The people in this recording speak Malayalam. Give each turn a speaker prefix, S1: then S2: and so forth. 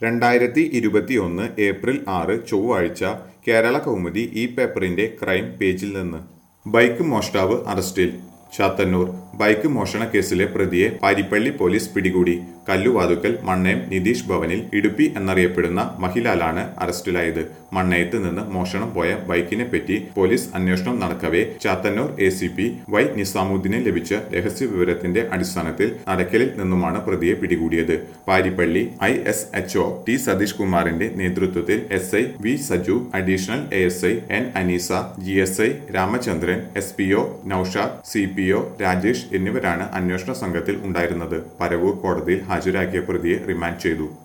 S1: രണ്ടായിരത്തി ഇരുപത്തിയൊന്ന് ഏപ്രിൽ ആറ് ചൊവ്വാഴ്ച കേരള കൗമുദി ഈ പേപ്പറിന്റെ ക്രൈം പേജിൽ നിന്ന് ബൈക്ക് മോഷ്ടാവ് അറസ്റ്റിൽ ചാത്തന്നൂർ ബൈക്ക് മോഷണ കേസിലെ പ്രതിയെ പാരിപ്പള്ളി പോലീസ് പിടികൂടി കല്ലുവാതുക്കൽ മണ്ണയം നിതീഷ് ഭവനിൽ ഇടുപ്പി എന്നറിയപ്പെടുന്ന മഹിലാലാണ് അറസ്റ്റിലായത് മണ്ണയത്ത് നിന്ന് മോഷണം പോയ ബൈക്കിനെ പറ്റി പോലീസ് അന്വേഷണം നടക്കവേ Chathannoor A C P Y നിസാമുദ്ദീന് ലഭിച്ച രഹസ്യ വിവരത്തിന്റെ അടിസ്ഥാനത്തിൽ നടക്കലിൽ നിന്നുമാണ് പ്രതിയെ പിടികൂടിയത് Parippally I S H O T Satheesh കുമാറിന്റെ നേതൃത്വത്തിൽ S I V Saju additional A S I N Aneesa G S I Ramachandran S P O Noushad C P O Rajesh എന്നിവരാണ് അന്വേഷണ സംഘത്തിൽ ഉണ്ടായിരുന്നത് പരവൂർ കോടതിയിൽ ഹാജരാക്കിയ പ്രതിയെ റിമാൻഡ് ചെയ്തു